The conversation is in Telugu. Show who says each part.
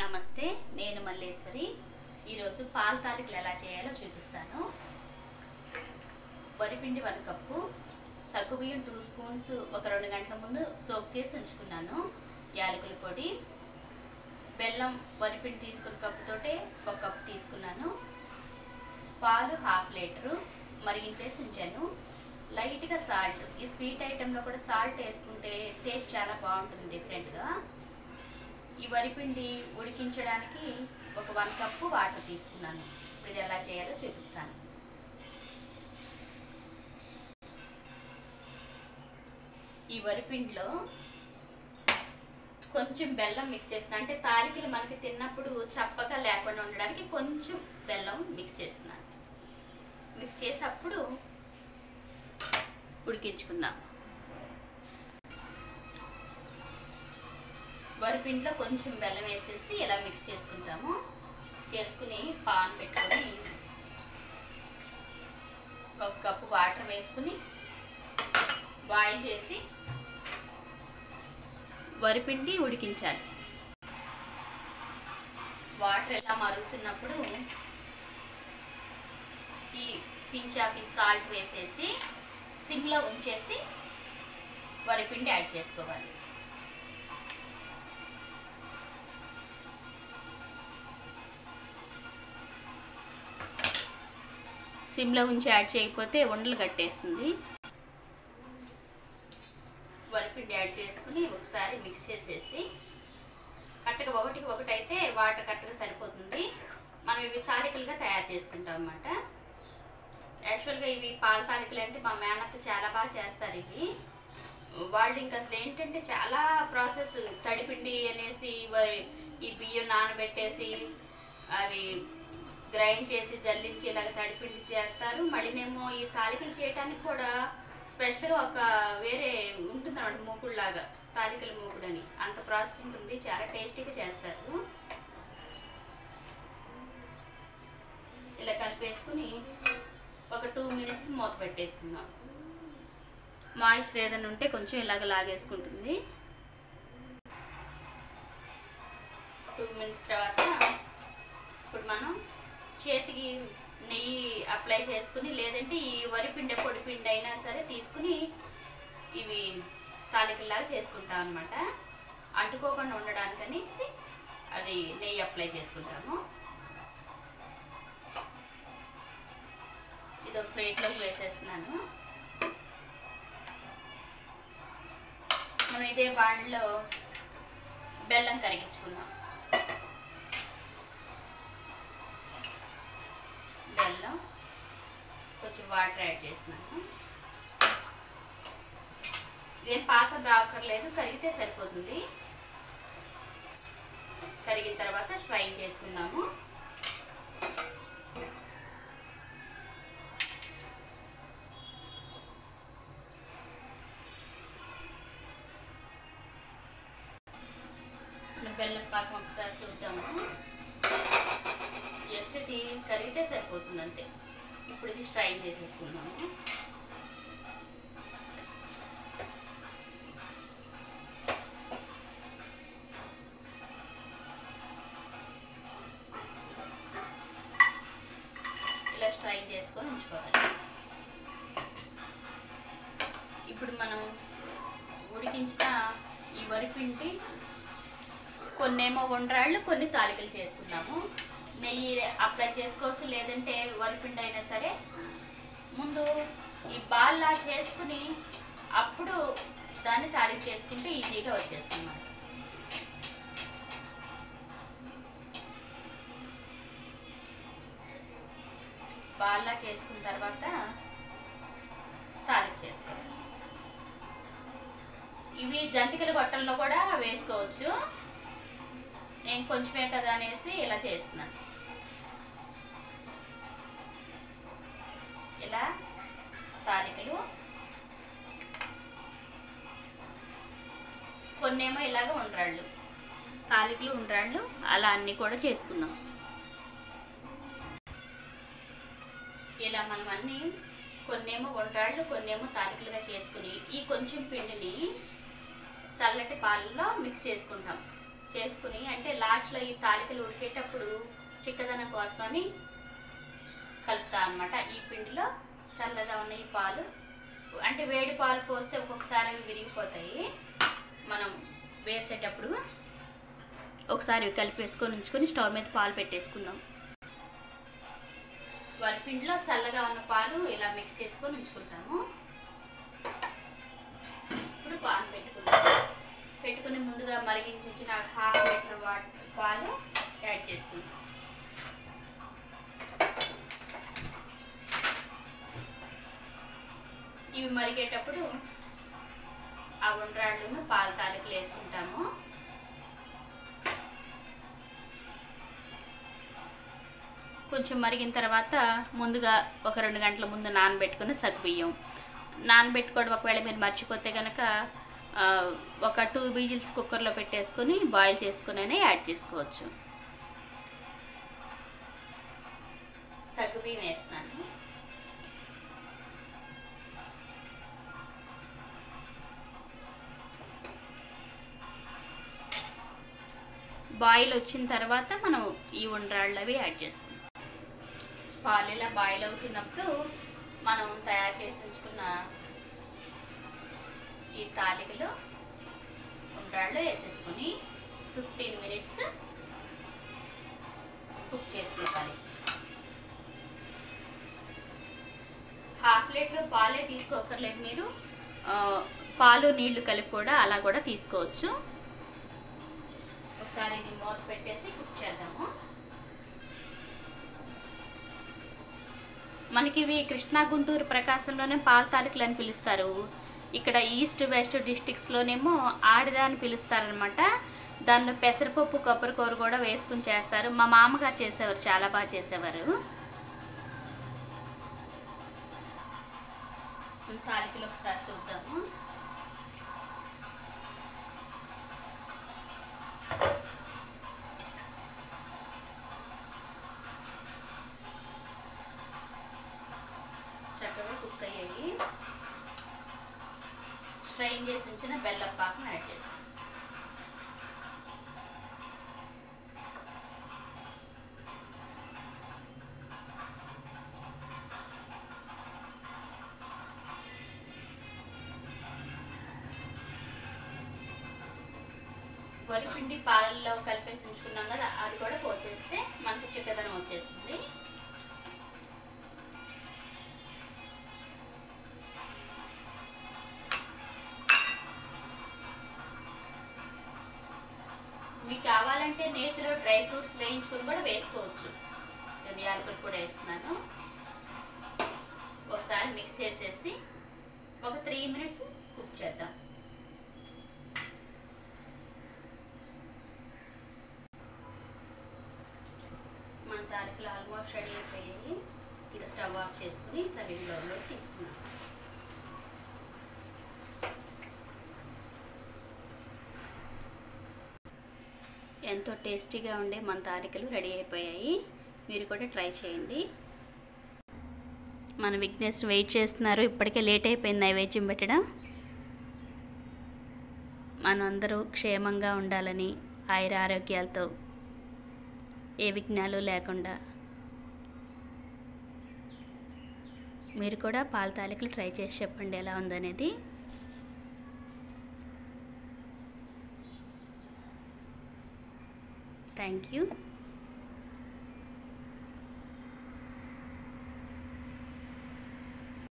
Speaker 1: నమస్తే నేను మల్లేశ్వరి ఈరోజు పాల తాలికలు ఎలా చేయాలో చూపిస్తాను వరిపిండి వన్ కప్పు సగ్గుబియ్యం టూ స్పూన్స్ ఒక రెండు గంటల ముందు సోక్ చేసి ఉంచుకున్నాను యాలకుల పొడి బెల్లం వరిపిండి తీసుకున్న కప్పుతోటే ఒక కప్పు తీసుకున్నాను పాలు హాఫ్ లీటరు మరిగించేసి ఉంచాను లైట్గా సాల్ట్ ఈ స్వీట్ ఐటెంలో కూడా సాల్ట్ వేసుకుంటే టేస్ట్ చాలా బాగుంటుంది డిఫరెంట్గా ఈ వరిపిండి ఉడికించడానికి ఒక వన్ కప్పు వాటర్ తీసుకున్నాను ఇది ఎలా చేయాలో చూపిస్తాను ఈ వరిపిండిలో కొంచెం బెల్లం మిక్స్ చేస్తున్నాను అంటే తాలికలు మనకి తిన్నప్పుడు చప్పగా లేకుండా ఉండడానికి కొంచెం బెల్లం మిక్స్ చేస్తున్నాను మిక్స్ చేసేటప్పుడు ఉడికించుకుందాం వరిపిండిలో కొంచెం బెల్లం వేసేసి ఇలా మిక్స్ చేసుకుంటాము చేసుకుని పాన్ పెట్టుకొని ఒక కప్పు వాటర్ వేసుకుని బాయిల్ చేసి వరిపిండి ఉడికించాలి వాటర్ ఎలా మరుగుతున్నప్పుడు ఈ పించాకి సాల్ట్ వేసేసి సిమ్లో ఉంచేసి వరిపిండి యాడ్ చేసుకోవాలి సిమ్లో ఉంచి యాడ్ చేయకపోతే ఉండలు కట్టేస్తుంది వరిపిండి యాడ్ చేసుకుని ఒకసారి మిక్స్ చేసేసి కరెక్ట్గా ఒకటికి ఒకటి అయితే వాటర్ కరెక్ట్గా సరిపోతుంది మనం ఇవి తాలికలుగా తయారు చేసుకుంటాం అన్నమాట యాక్చువల్గా ఇవి పాల తాలికలు అంటే మా మేనత్త చాలా బాగా చేస్తారు ఇవి వాళ్ళు ఇంకా అసలు ఏంటంటే చాలా ప్రాసెస్ తడిపిండి అనేసి వరి- ఈ బియ్యం నానబెట్టేసి అవి గ్రైండ్ చేసి జల్లించి ఇలాగ తడిపిండి చేస్తారు మళ్ళీనేమో ఈ తాలికలు చేయడానికి కూడా స్పెషల్గా ఒక వేరే ఉంటుంది అన్నమాట మూకుడులాగా తాలికల మూకుడు అని అంత ప్రాసెస్ ఉంటుంది చాలా టేస్టీగా చేస్తారు ఇలా కలిపేసుకుని ఒక టూ మినిట్స్ మూత పెట్టేసుకుందాం మాయిశ్చర్ ఏదైనా ఉంటే కొంచెం ఇలాగ లాగేసుకుంటుంది టూ మినిట్స్ తర్వాత ఇప్పుడు మనం చేతికి నెయ్యి అప్లై చేసుకుని లేదంటే ఈ వరిపిండి పొడి పిండి అయినా సరే తీసుకుని ఇవి తాలికల్లాగా చేసుకుంటాం అనమాట అంటుకోకుండా ఉండడానికని అది నెయ్యి అప్లై చేసుకుంటాము ఇది ఒక ప్లేట్లోకి వేసేస్తున్నాను మనం ఇదే బాండ్లో బెల్లం కరిగించుకున్నాం బెల్లం కొంచెం వాటర్ యాడ్ చేస్తున్నాను ఇదేం పాకం రావక్కర్లేదు కరిగితే సరిపోతుంది కరిగిన తర్వాత స్ట్రైన్ చేసుకుందాము మన బెల్లం పాకం ఒకసారి చూద్దాము జస్ట్ ఇది కరిగితే సరిపోతుంది అంతే ఇప్పుడు ఇది స్ట్రైన్ చేసేసుకుందాము ఇలా స్ట్రైన్ చేసుకొని ఉంచుకోవాలి ఇప్పుడు మనం ఉడికించిన ఈ వరిపిండి కొన్నేమో వండ్రాళ్ళు కొన్ని తాలికలు చేసుకుందాము నెయ్యి అప్లై చేసుకోవచ్చు లేదంటే వరిపిండి అయినా సరే ముందు ఈ బాల్లా చేసుకుని అప్పుడు దాన్ని తాలిక చేసుకుంటే ఈజీగా వచ్చేస్తుంది మనకి. బాల్లా చేసుకున్న తర్వాత తాలిక చేసుకోవాలి ఇవి జంతికల గొట్టంలో కూడా వేసుకోవచ్చు నేను కొంచెమే కదా అనేసి ఇలా చేస్తున్నాను ఇలా తాలికలు కొన్నేమో ఇలాగ ఉండ్రాళ్ళు తాలికలు ఉండ్రాళ్ళు అలా అన్నీ కూడా చేసుకుందాం ఇలా మనం అన్నీ కొన్నేమో వంటాళ్ళు కొన్నేమో తాలికలుగా చేసుకుని ఈ కొంచెం పిండిని చల్లటి పాలలో మిక్స్ చేసుకుంటాం చేసుకుని అంటే లాస్ట్ లాస్ట్లో ఈ తాలికలు ఉడికేటప్పుడు చిక్కదనం కోసమని కలుపుతా అనమాట ఈ పిండిలో చల్లగా ఉన్న ఈ పాలు అంటే వేడి పాలు పోస్తే ఒక్కొక్కసారి అవి విరిగిపోతాయి మనం వేసేటప్పుడు ఒకసారి ఇవి కలిపేసుకొని ఉంచుకొని స్టవ్ మీద పాలు పెట్టేసుకుందాం వరిపిండిలో చల్లగా ఉన్న పాలు ఇలా మిక్స్ చేసుకొని ఉంచుకుంటాము ఇప్పుడు పాలు పెట్టుకుందాం పెట్టుకుని ముందుగా మరిగించి ఉంచిన హాఫ్ లీటర్ వాటర్ పాలు యాడ్ చేసుకుందాం ఇవి మరిగేటప్పుడు ఆ ఉండ్రాళ్ళను పాల తాలికలు వేసుకుంటాము కొంచెం మరిగిన తర్వాత ముందుగా ఒక రెండు గంటల ముందు నానబెట్టుకుని సగ్గుబియ్యం నానబెట్టుకోవడం ఒకవేళ మీరు మర్చిపోతే కనుక ఆ, ఒక టూ విజిల్స్ కుక్కర్లో పెట్టేసుకొని బాయిల్ చేసుకుని యాడ్ చేసుకోవచ్చు సగ్గుబియ్యం వేస్తున్నాను బాయిల్ వచ్చిన తర్వాత మనం ఈ ఉండ్రాళ్ళు అవి యాడ్ చేసుకుందాం పాలు ఇలా బాయిల్ అవుతున్నప్పుడు మనం తయారు చేసి ఉంచుకున్న ఈ తాలికలు ఉండ్రాళ్ళు వేసేసుకుని ఫిఫ్టీన్ మినిట్స్ కుక్ చేసుకోవాలి హాఫ్ లీటర్ పాలే తీసుకోకర్లేదు మీరు ఆ, పాలు నీళ్లు కలిపి కూడా అలా కూడా తీసుకోవచ్చు ఒకసారి ఇది మూత పెట్టేసి కుక్ చేద్దాము మనకి ఇవి కృష్ణా గుంటూరు ప్రకాశంలోనే పాల తాలికలు అని పిలుస్తారు ఇక్కడ ఈస్ట్ వెస్ట్ డిస్టిక్స్లోనేమో ఆడిద అని పిలుస్తారనమాట దానిలో పెసరపప్పు కొబ్బరికూర కూడా వేసుకుని చేస్తారు మా మామగారు చేసేవారు చాలా బాగా చేసేవారు తాలికలు ఒకసారి చూద్దాము చక్కగా కుక్ అయ్యాయి స్ట్రైన్ చేసి ఉంచిన బెల్లం పాకం యాడ్ చేద్దాం వరిపిండి పాలల్లో కలిపేసి ఉంచుకున్నాం కదా అది కూడా పోసేస్తే మనకు చిక్కదనం వచ్చేస్తుంది మీకు కావాలంటే నేతిలో డ్రై ఫ్రూట్స్ వేయించుకొని కూడా వేసుకోవచ్చు నేను యాలకులు కూడా వేస్తున్నాను ఒకసారి మిక్స్ చేసేసి ఒక త్రీ మినిట్స్ కుక్ చేద్దాం మన తాలికలు ఆల్మోస్ట్ రెడీ అయిపోయాయి ఇంకా స్టవ్ ఆఫ్ చేసుకుని సర్వింగ్ బౌల్లో తీసుకున్నాం ఎంతో టేస్టీగా ఉండే మన తాలికలు రెడీ అయిపోయాయి మీరు కూడా ట్రై చేయండి మన విఘ్నేష్ వెయిట్ చేస్తున్నారు ఇప్పటికే లేట్ అయిపోయింది నైవేద్యం పెట్టడం మనం అందరూ క్షేమంగా ఉండాలని ఆయుర ఆరోగ్యాలతో ఏ విఘ్నాలు లేకుండా మీరు కూడా పాల తాలికలు ట్రై చేసి చెప్పండి ఎలా ఉందనేది థ్యాంక్ యూ